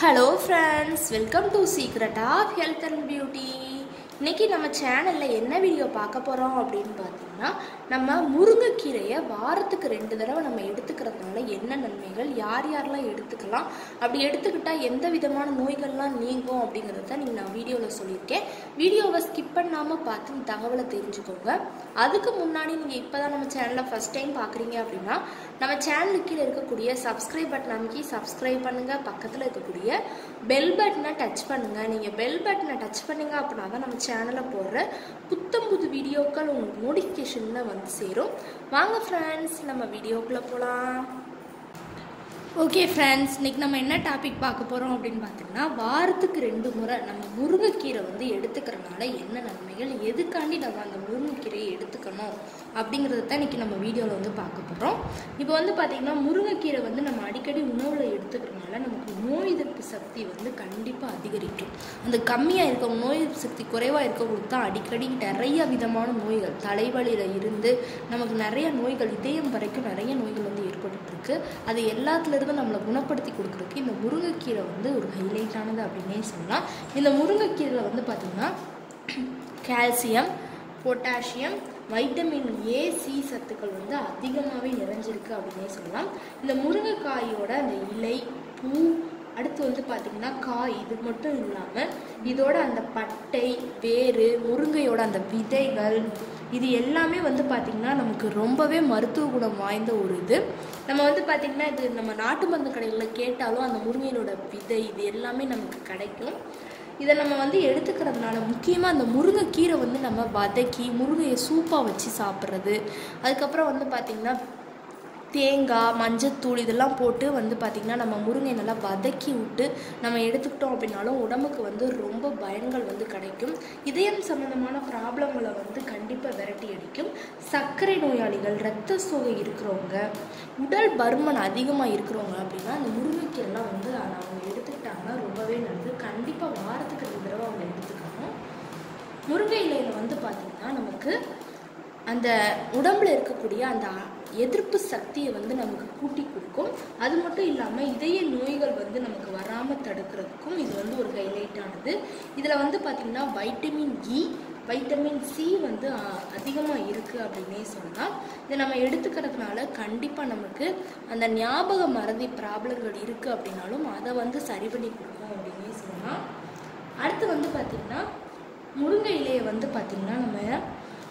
hello friends welcome to secret of health and beauty இன்னைக்கு நம்ம சேனலில் என்ன வீடியோ பார்க்க போகிறோம் அப்படின்னு பார்த்தீங்கன்னா நம்ம முருங்கைக்கீரையை வாரத்துக்கு ரெண்டு தடவை நம்ம எடுத்துக்கிறதுனால என்ன நன்மைகள் யார் யாரெல்லாம் எடுத்துக்கலாம் அப்படி எடுத்துக்கிட்டால் எந்த விதமான நோய்கள்லாம் நீங்கும் அப்படிங்கிறத தான் நீங்கள் நான் வீடியோவில் சொல்லியிருக்கேன் வீடியோவை ஸ்கிப் பண்ணாமல் பார்த்து இந்த தகவலை தெரிஞ்சுக்கோங்க அதுக்கு முன்னாடி நீங்கள் இப்போ தான் நம்ம சேனலை ஃபஸ்ட் டைம் பார்க்குறீங்க அப்படின்னா நம்ம சேனலுக்கு கீழே இருக்கக்கூடிய சப்ஸ்கிரைப் பட்டன் அமைக்கி சப்ஸ்கிரைப் பண்ணுங்கள் பக்கத்தில் இருக்கக்கூடிய பெல் பட்டனை டச் பண்ணுங்கள் நீங்கள் பெல் பட்டனை டச் பண்ணீங்க அப்படின்னா தான் நம்ம சேனலில் போடுற புத்தம் புது வீடியோக்கள் உங்களுக்கு நோட்டிஃபிகேஷனில் வந்து சேரும் வாங்க ஃப்ரெண்ட்ஸ் நம்ம வீடியோக்குள்ளே போகலாம் ஓகே ஃப்ரெண்ட்ஸ் இன்னைக்கு நம்ம என்ன டாபிக் பார்க்க போகிறோம் அப்படின்னு பார்த்தீங்கன்னா வாரத்துக்கு ரெண்டு முறை நம்ம முருங்கைக்கீரை வந்து எடுத்துக்கிறனால என்ன நன்மைகள் எதுக்காண்டி நம்ம அந்த முருங்கைக்கீரையை எடுத்துக்கணும் அப்படிங்கிறத தான் இன்றைக்கி நம்ம வீடியோவில் வந்து பார்க்க போகிறோம் இப்போ வந்து பார்த்திங்கன்னா முருங்கைக்கீரை வந்து நம்ம அடிக்கடி உணவில் எடுத்துக்கிறனால நமக்கு நோய் எதிர்ப்பு சக்தி வந்து கண்டிப்பாக அதிகரிக்கும் அந்த கம்மியாக இருக்கவங்க நோய் எதிர்ப்பு சக்தி குறைவாக இருக்கவங்களுக்கு தான் அடிக்கடி நிறைய விதமான நோய்கள் தலைவலியில் இருந்து நமக்கு நிறைய நோய்கள் இதயம் வரைக்கும் நிறைய நோய்கள் வந்து ஏற்பட்டுருக்கு அது எல்லாத்துலேருந்து நம்மளை குணப்படுத்தி கொடுக்குறதுக்கு இந்த முருங்கைக்கீரை வந்து ஒரு ஹைலைட்டானது அப்படின்னே சொல்லலாம் இந்த முருங்கைக்கீரையில் வந்து பார்த்திங்கன்னா calcium potassium vitamin A C சத்துக்கள் வந்து அதிகமாகவே நிறைஞ்சிருக்கு அப்படின்னே சொல்லலாம் இந்த முருங்கைக்காயோட அந்த இலை பூ அடுத்து வந்து பார்த்திங்கன்னா காய் இது மட்டும் இல்லாமல் இதோட அந்த பட்டை வேறு முருங்கையோட அந்த விதைகள் இது எல்லாமே வந்து பார்த்திங்கன்னா நமக்கு ரொம்பவே மருத்துவ குணம் வாய்ந்த ஒரு இது நம்ம வந்து பார்த்திங்கன்னா இது நம்ம நாட்டு மருந்து கடைகளில் கேட்டாலும் அந்த முருங்கையினோட விதை இது எல்லாமே நமக்கு கிடைக்கும் இதை நம்ம வந்து எடுத்துக்கிறதுனால முக்கியமாக அந்த முருங்கைக்கீரை வந்து நம்ம வதக்கி முருங்கையை சூப்பாக வச்சு சாப்பிட்றது அதுக்கப்புறம் வந்து பார்த்திங்கன்னா தேங்காய் மஞ்சத்தூள் இதெல்லாம் போட்டு வந்து பார்த்திங்கன்னா நம்ம முருங்கை நல்லா வதக்கி விட்டு நம்ம எடுத்துக்கிட்டோம் அப்படின்னாலும் உடம்புக்கு வந்து ரொம்ப பயன்கள் வந்து கிடைக்கும் இதயம் சம்மந்தமான ப்ராப்ளங்களை வந்து கண்டிப்பாக விரட்டி அடிக்கும் சர்க்கரை நோயாளிகள் இரத்த சோகை இருக்கிறவங்க உடல் பருமன் அதிகமாக இருக்கிறவங்க அப்படின்னா அந்த முருங்கைக்கீரைலாம் வந்து அவங்க எடுத்துக்கிட்டாங்கன்னா ரொம்பவே நல்லது கண்டிப்பாக வாரத்துக்கு ரெண்டு தடவை அவங்க எடுத்துக்கணும் முருங்கை இலையில் வந்து பார்த்திங்கன்னா நமக்கு அந்த உடம்புல இருக்கக்கூடிய அந்த எதிர்ப்பு சக்தியை வந்து நமக்கு கூட்டி கொடுக்கும் அது மட்டும் இல்லாமல் இதய நோய்கள் வந்து நமக்கு வராமல் தடுக்கிறதுக்கும் இது வந்து ஒரு ஹைலைட்டானது இதில் வந்து பார்த்திங்கன்னா வைட்டமின் இ வைட்டமின் சி வந்து அதிகமாக இருக்குது அப்படின்னே சொல்லலாம் இதை நம்ம எடுத்துக்கிறதுனால கண்டிப்பாக நமக்கு அந்த ஞாபக மறதி ப்ராப்ளங்கள் இருக்குது அப்படின்னாலும் அதை வந்து சரி பண்ணி கொடுக்கும் அப்படின்னே சொல்லலாம் அடுத்து வந்து பார்த்திங்கன்னா முருங்கை இலையை வந்து பார்த்திங்கன்னா நம்ம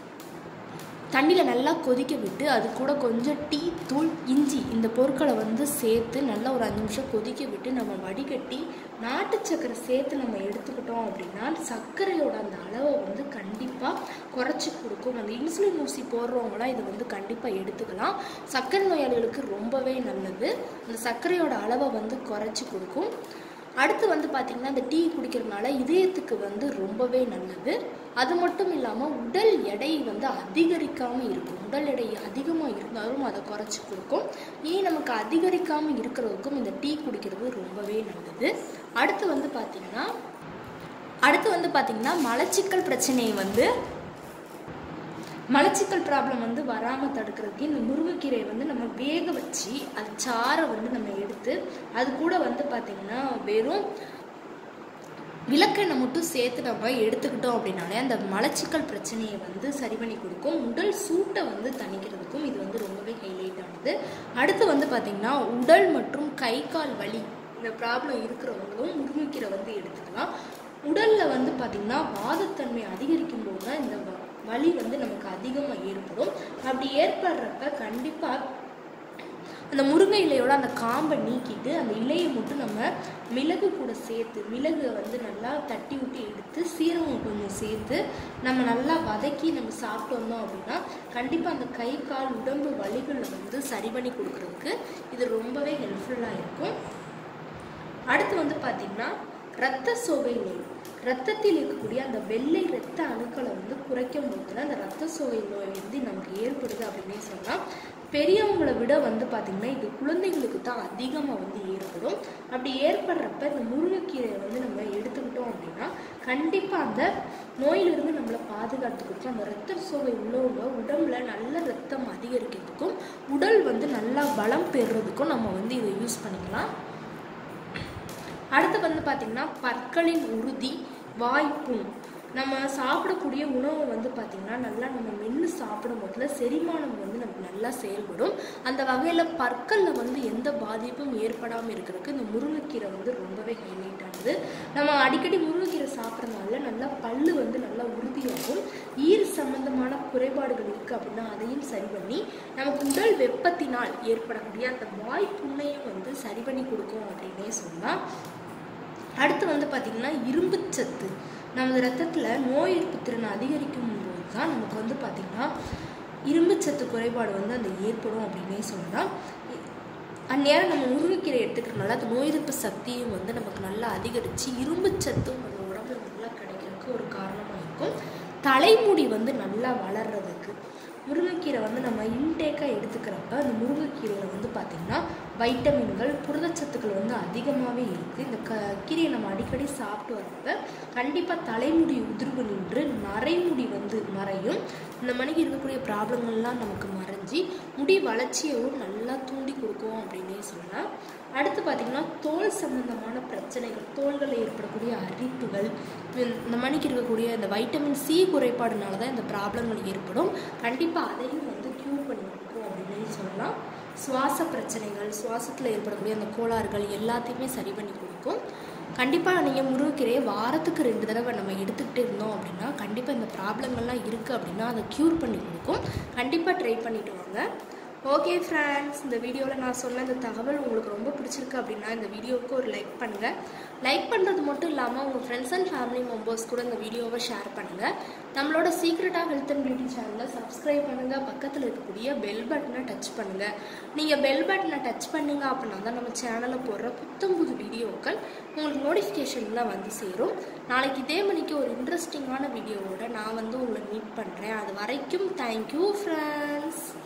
தண்ணியில் நல்லா கொதிக்க விட்டு அது கூட கொஞ்சம் டீ தூள் இஞ்சி இந்த பொருட்களை வந்து சேர்த்து நல்லா ஒரு அஞ்சு நிமிஷம் கொதிக்க விட்டு நம்ம வடிகட்டி நாட்டு சக்கரை சேர்த்து நம்ம எடுத்துக்கிட்டோம் அப்படின்னா சர்க்கரையோட அந்த அளவை வந்து கண்டிப்பாக குறைச்சி கொடுக்கும் அந்த இன்சுலின் ஊசி போடுறவங்களாம் இதை வந்து கண்டிப்பாக எடுத்துக்கலாம் சர்க்கரை நோயாளிகளுக்கு ரொம்பவே நல்லது அந்த சர்க்கரையோட அளவை வந்து குறைச்சி கொடுக்கும் அடுத்து வந்து பார்த்திங்கன்னா இந்த டீ குடிக்கிறதுனால இதயத்துக்கு வந்து ரொம்பவே நல்லது அது மட்டும் இல்லாமல் உடல் எடை வந்து அதிகரிக்காமல் இருக்கும் உடல் எடை அதிகமாக இருந்தாலும் அதை குறைச்சி கொடுக்கும் ஏன் நமக்கு அதிகரிக்காமல் இருக்கிறதுக்கும் இந்த டீ குடிக்கிறது ரொம்பவே நல்லது அடுத்து வந்து பார்த்திங்கன்னா அடுத்து வந்து பார்த்திங்கன்னா மலச்சிக்கல் பிரச்சனையை வந்து மலச்சிக்கல் ப்ராப்ளம் வந்து வராமல் தடுக்கிறதுக்கு இந்த முருங்கைக்கீரையை வந்து நம்ம வேக வச்சு அது சாரை வந்து நம்ம எடுத்து அது கூட வந்து பார்த்திங்கன்னா வெறும் விளக்கெண்ணெய் மட்டும் சேர்த்து நம்ம எடுத்துக்கிட்டோம் அப்படின்னாலே அந்த மலச்சிக்கல் பிரச்சனையை வந்து சரி பண்ணி கொடுக்கும் உடல் சூட்டை வந்து தணிக்கிறதுக்கும் இது வந்து ரொம்பவே ஹைலைட் ஆனது அடுத்து வந்து பார்த்திங்கன்னா உடல் மற்றும் கை கால் வலி இந்த ப்ராப்ளம் இருக்கிறவங்களும் முருங்கைக்கீரை வந்து எடுத்துக்கலாம் உடலில் வந்து பார்த்திங்கன்னா வாதத்தன்மை அதிகரிக்கும் போது தான் இந்த வலி வந்து நமக்கு அதிகமாக ஏற்படும் அப்படி ஏற்படுறப்ப கண்டிப்பாக அந்த முருங்கை இலையோட அந்த காம்பை நீக்கிட்டு அந்த இலையை மட்டும் நம்ம மிளகு கூட சேர்த்து மிளகு வந்து நல்லா தட்டி விட்டு எடுத்து சீரகம் கொஞ்சம் சேர்த்து நம்ம நல்லா வதக்கி நம்ம சாப்பிட்டு வந்தோம் அப்படின்னா கண்டிப்பாக அந்த கை கால் உடம்பு வலிகளை வந்து சரி பண்ணி கொடுக்குறதுக்கு இது ரொம்பவே ஹெல்ப்ஃபுல்லாக இருக்கும் அடுத்து வந்து பார்த்திங்கன்னா இரத்த சோகை நோய் ரத்தத்தில் இருக்கக்கூடிய அந்த வெள்ளை இரத்த அணுக்களை வந்து குறைக்கும் போது அந்த ரத்த சோகை நோய் வந்து நமக்கு ஏற்படுது அப்படின்னே சொல்லலாம் பெரியவங்களை விட வந்து பார்த்திங்கன்னா இது குழந்தைங்களுக்கு தான் அதிகமாக வந்து ஏற்படும் அப்படி ஏற்படுறப்ப இந்த முருங்கைக்கீரையை வந்து நம்ம எடுத்துக்கிட்டோம் அப்படின்னா கண்டிப்பாக அந்த நோயிலிருந்து நம்மளை பாதுகாத்துக்கிறதுக்கும் அந்த ரத்த சோகை உள்ளவங்க உடம்புல நல்ல ரத்தம் அதிகரிக்கிறதுக்கும் உடல் வந்து நல்லா பலம் பெறுறதுக்கும் நம்ம வந்து இதை யூஸ் பண்ணிக்கலாம் அடுத்து வந்து பார்த்திங்கன்னா பற்களின் உறுதி வாய்ப்புண் நம்ம சாப்பிடக்கூடிய உணவு வந்து பார்த்திங்கன்னா நல்லா நம்ம மென்று சாப்பிடும் போதுல செரிமானம் வந்து நமக்கு நல்லா செயல்படும் அந்த வகையில் பற்களில் வந்து எந்த பாதிப்பும் ஏற்படாமல் இருக்கிறதுக்கு இந்த முருங்கைக்கீரை வந்து ரொம்பவே ஹைலைட் ஆகுது நம்ம அடிக்கடி முருங்கைக்கீரை சாப்பிட்றதுனால நல்லா பல்லு வந்து நல்லா உறுதியாகும் ஈர் சம்பந்தமான குறைபாடுகள் இருக்குது அப்படின்னா அதையும் சரி பண்ணி நமக்கு உடல் வெப்பத்தினால் ஏற்படக்கூடிய அந்த வாய் புண்ணையும் வந்து சரி பண்ணி கொடுக்கும் அப்படின்னே சொல்லலாம் அடுத்து வந்து பார்த்திங்கன்னா இரும்புச்சத்து நமது ரத்தத்தில் நோய் எதிர்ப்பு திறனை அதிகரிக்கும் போது தான் நமக்கு வந்து பார்த்திங்கன்னா இரும்புச்சத்து குறைபாடு வந்து அந்த ஏற்படும் அப்படின்னே சொல்லலாம் அந்நேரம் நம்ம முருங்கைக்கீரை எடுத்துக்கிறதுனால அந்த நோய் எதிர்ப்பு சக்தியும் வந்து நமக்கு நல்லா அதிகரித்து இரும்புச்சத்தும் நம்ம உடம்புல நல்லா கிடைக்கிறதுக்கு ஒரு காரணமாக இருக்கும் தலைமுடி வந்து நல்லா வளர்றதுக்கு முருங்கைக்கீரை வந்து நம்ம இன்டேக்காக எடுத்துக்கிறப்ப அந்த முருங்கைக்கீரையில் வந்து பார்த்திங்கன்னா வைட்டமின்கள் புரதச்சத்துக்கள் வந்து அதிகமாகவே இருக்குது இந்த க கீரையை நம்ம அடிக்கடி சாப்பிட்டு வரப்ப கண்டிப்பாக தலைமுடி உதிர்வு நின்று நரைமுடி வந்து மறையும் இந்த மணிக்கு இருக்கக்கூடிய ப்ராப்ளங்கள்லாம் நமக்கு மறைஞ்சி முடி வளர்ச்சியவும் நல்லா தூண்டி கொடுக்கும் அப்படின்னே சொல்லலாம் அடுத்து பார்த்திங்கன்னா தோல் சம்பந்தமான பிரச்சனைகள் தோள்களில் ஏற்படக்கூடிய அரிப்புகள் இந்த மணிக்கு இருக்கக்கூடிய இந்த வைட்டமின் சி குறைபாடுனால தான் இந்த ப்ராப்ளங்கள் ஏற்படும் கண்டிப்பாக அதையும் வந்து க்யூர் பண்ணி கொடுக்கும் அப்படின்னு சொல்லலாம் சுவாச பிரச்சனைகள் சுவாசத்தில் ஏற்படக்கூடிய அந்த கோளாறுகள் எல்லாத்தையுமே சரி பண்ணி கொடுக்கும் கண்டிப்பாக நீங்கள் முருங்கைக்கீரையை வாரத்துக்கு ரெண்டு தடவை நம்ம எடுத்துக்கிட்டு இருந்தோம் அப்படின்னா கண்டிப்பாக இந்த ப்ராப்ளங்கள்லாம் இருக்குது அப்படின்னா அதை க்யூர் பண்ணி கொடுக்கும் கண்டிப்பாக ட்ரை பண்ணிட்டு வாங்க ஓகே ஃப்ரெண்ட்ஸ் இந்த வீடியோவில் நான் சொன்ன இந்த தகவல் உங்களுக்கு ரொம்ப பிடிச்சிருக்கு அப்படின்னா இந்த வீடியோவுக்கு ஒரு லைக் பண்ணுங்கள் லைக் பண்ணுறது மட்டும் இல்லாமல் உங்கள் ஃப்ரெண்ட்ஸ் அண்ட் ஃபேமிலி மெம்பர்ஸ் கூட இந்த வீடியோவை ஷேர் பண்ணுங்கள் நம்மளோட சீக்ரெட்டாக ஹெல்த் அண்ட் பியூட்டி சேனலை சப்ஸ்கிரைப் பண்ணுங்கள் பக்கத்தில் இருக்கக்கூடிய பெல் பட்டனை டச் பண்ணுங்கள் நீங்கள் பெல் பட்டனை டச் பண்ணீங்க அப்படின்னா தான் நம்ம சேனலில் போடுற புத்தம் புது வீடியோக்கள் உங்களுக்கு நோட்டிஃபிகேஷன்லாம் வந்து சேரும் நாளைக்கு இதே மணிக்கு ஒரு இன்ட்ரெஸ்டிங்கான வீடியோவோட நான் வந்து உங்களை மீட் பண்ணுறேன் அது வரைக்கும் தேங்க்யூ ஃப்ரெண்ட்ஸ்